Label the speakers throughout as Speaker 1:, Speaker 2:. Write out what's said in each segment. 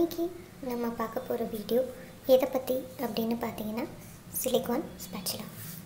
Speaker 1: இன்றைக்கி நம்ம பார்க்க போகிற வீடியோ எதை பற்றி அப்படின்னு பார்த்தீங்கன்னா சிலிகான் ஸ்பேச்சுலா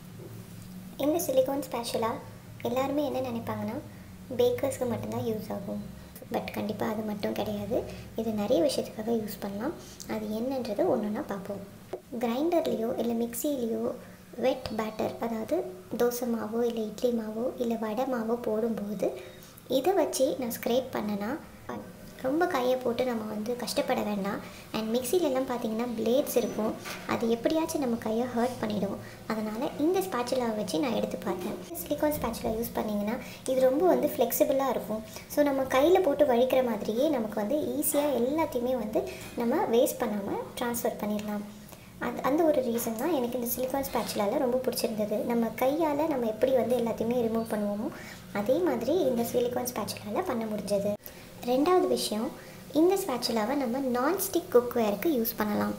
Speaker 1: இந்த சிலிகான் ஸ்பேச்சுலா எல்லாருமே என்ன நினைப்பாங்கன்னா பேக்கர்ஸ்க்கு மட்டும்தான் யூஸ் ஆகும் பட் கண்டிப்பாக அது மட்டும் கிடையாது இது நிறைய விஷயத்துக்காக யூஸ் பண்ணலாம் அது என்னன்றது ஒன்று ஒன்றா பார்ப்போம் கிரைண்டர்லேயோ இல்லை மிக்சிலேயோ வெட் பேட்டர் அதாவது தோசை மாவோ இல்லை இட்லி மாவோ இல்லை வடை மாவோ போடும்போது இதை வச்சு நான் ஸ்க்ரேப் பண்ணேன்னா ரொம்ப கையை போட்டு நம்ம வந்து கஷ்டப்பட வேண்டாம் அண்ட் மிக்சிலெல்லாம் பார்த்தீங்கன்னா பிளேட்ஸ் இருக்கும் அது எப்படியாச்சும் நம்ம கையை ஹர்ட் பண்ணிடும் அதனால் இந்த ஸ்பேச்சுலாவை வச்சு நான் எடுத்து பார்த்தேன் சிலிகான் ஸ்பேச்சுலா யூஸ் பண்ணிங்கன்னா இது ரொம்ப வந்து ஃப்ளெக்சிபிளாக இருக்கும் ஸோ நம்ம கையில் போட்டு வழிக்கிற மாதிரியே நமக்கு வந்து ஈஸியாக எல்லாத்தையுமே வந்து நம்ம வேஸ்ட் பண்ணாமல் ட்ரான்ஸ்ஃபர் பண்ணிடலாம் அது அந்த ஒரு ரீசன் தான் எனக்கு இந்த சிலிகான் ஸ்பேச்சுலாவில் ரொம்ப பிடிச்சிருந்தது நம்ம கையால் நம்ம எப்படி வந்து எல்லாத்தையுமே ரிமூவ் பண்ணுவோமோ அதே மாதிரி இந்த சிலிகான் ஸ்பேச்சுலாவில் பண்ண முடிஞ்சது ரெண்டாவது விஷயம் இந்த ஸ்பேச்சுலாவை நம்ம நான்ஸ்டிக் குக்வேருக்கு யூஸ் பண்ணலாம்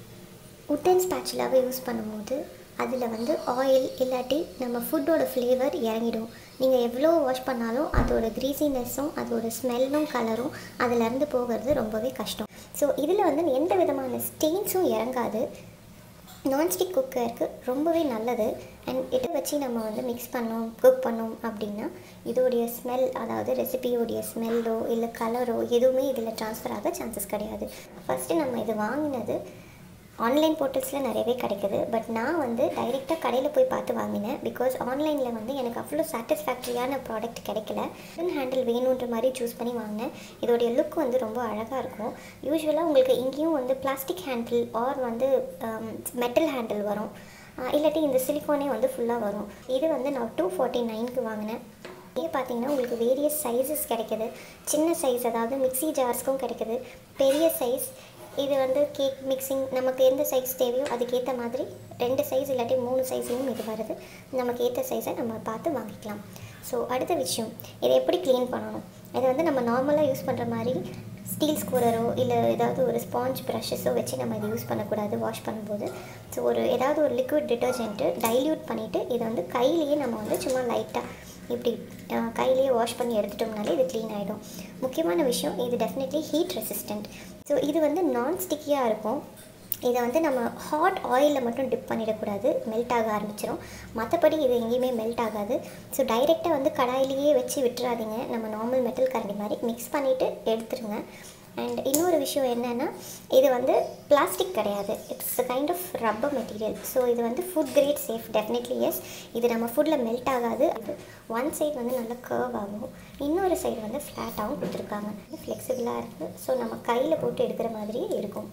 Speaker 1: உட்டன் ஸ்பேச்சுலாவை யூஸ் பண்ணும்போது அதில் வந்து ஆயில் இல்லாட்டி நம்ம ஃபுட்டோட ஃப்ளேவர் இறங்கிடும் நீங்கள் எவ்வளோ வாஷ் பண்ணாலும் அதோட க்ரீசினஸும் அதோட ஸ்மெல்லும் கலரும் அதிலேருந்து போகிறது ரொம்பவே கஷ்டம் ஸோ இதில் வந்து எந்த விதமான ஸ்டெயின்ஸும் இறங்காது நான்ஸ்டிக் குக்கருக்கு ரொம்பவே நல்லது அண்ட் இதை வச்சு நம்ம வந்து மிக்ஸ் பண்ணோம் குக் பண்ணோம் அப்படின்னா இதோடைய ஸ்மெல் அதாவது ரெசிபியோடைய ஸ்மெல்லோ இல்லை கலரோ எதுவுமே இதில் ட்ரான்ஸ்ஃபர் ஆக சான்சஸ் கிடையாது ஃபஸ்ட்டு நம்ம இது வாங்கினது ஆன்லைன் போர்ட்டல்ஸில் நிறையவே கிடைக்குது பட் நான் வந்து டைரெக்டாக கடையில் போய் பார்த்து வாங்கினேன் பிகாஸ் ஆன்லைனில் வந்து எனக்கு அவ்வளோ சாட்டிஸ்ஃபேக்டரியான ப்ராடக்ட் கிடைக்கல ஹேண்ட் ஹேண்டில் வேணுன்ற மாதிரி சூஸ் பண்ணி வாங்கினேன் இதோடைய லுக் வந்து ரொம்ப அழகாக இருக்கும் யூஸ்வலாக உங்களுக்கு இங்கேயும் வந்து பிளாஸ்டிக் ஹேண்டில் ஆர் வந்து மெட்டல் ஹேண்டில் வரும் இல்லாட்டி இந்த சிலிக்கானே வந்து ஃபுல்லாக வரும் இது வந்து நான் டூ ஃபார்ட்டி நைனுக்கு வாங்கினேன் இதே பார்த்தீங்கன்னா உங்களுக்கு வேரியஸ் சைஸஸ் கிடைக்குது சின்ன சைஸ் அதாவது மிக்ஸி ஜார்ஸ்க்கும் கிடைக்குது பெரிய சைஸ் இது வந்து கேக் மிக்சிங் நமக்கு எந்த சைஸ் தேவையோ அதுக்கேற்ற மாதிரி ரெண்டு சைஸ் இல்லாட்டி மூணு சைஸ்லையும் இது வருது நமக்கு ஏற்ற சைஸை நம்ம பார்த்து வாங்கிக்கலாம் ஸோ அடுத்த விஷயம் இதை எப்படி க்ளீன் பண்ணணும் இதை வந்து நம்ம நார்மலாக யூஸ் பண்ணுற மாதிரி ஸ்டீல் ஸ்கூரரோ இல்லை ஏதாவது ஒரு ஸ்பாஞ்ச் ப்ரஷஸோ வச்சு நம்ம இதை யூஸ் பண்ணக்கூடாது வாஷ் பண்ணும்போது ஸோ ஒரு ஏதாவது ஒரு லிக்விட் டிட்டர்ஜென்ட்டு டைல்யூட் பண்ணிவிட்டு இதை வந்து கையிலேயே நம்ம வந்து சும்மா லைட்டாக இப்படி கையிலேயே வாஷ் பண்ணி எடுத்துட்டோம்னாலே இது க்ளீன் ஆகிடும் முக்கியமான விஷயம் இது டெஃபினெட்லி ஹீட் ரெசிஸ்டண்ட் ஸோ இது வந்து நான் ஸ்டிக்கியாக இருக்கும் இதை வந்து நம்ம ஹாட் ஆயிலில் மட்டும் டிப் பண்ணிடக்கூடாது மெல்ட் ஆக ஆரம்பிச்சிடும் மற்றபடி இது எங்கேயுமே மெல்ட் ஆகாது ஸோ டைரெக்டாக வந்து கடாயிலேயே வச்சு விட்டுறாதீங்க நம்ம நார்மல் மெட்டல் கரண்டி மாதிரி மிக்ஸ் பண்ணிவிட்டு எடுத்துருங்க அண்ட் இன்னொரு விஷயம் என்னென்னா இது வந்து பிளாஸ்டிக் கிடையாது it's a kind of rubber material so இது வந்து food grade safe definitely yes இது நம்ம ஃபுட்டில் மெல்ட் ஆகாது இது ஒன் சைடு வந்து நல்லா கர்வ் ஆகும் இன்னொரு சைடு வந்து ஃப்ளாட்டாகவும் கொடுத்துருக்காங்க ஃப்ளெக்சிபிளாக இருக்குது ஸோ நம்ம கையில் போட்டு எடுக்கிற மாதிரியே இருக்கும்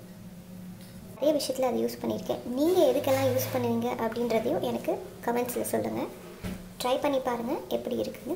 Speaker 1: நிறைய விஷயத்தில் அதை யூஸ் பண்ணியிருக்கேன் நீங்கள் எதுக்கெல்லாம் யூஸ் பண்ணுவீங்க அப்படின்றதையும் எனக்கு கமெண்ட்ஸில் சொல்லுங்கள் ட்ரை பண்ணி பாருங்கள் எப்படி இருக்குன்னு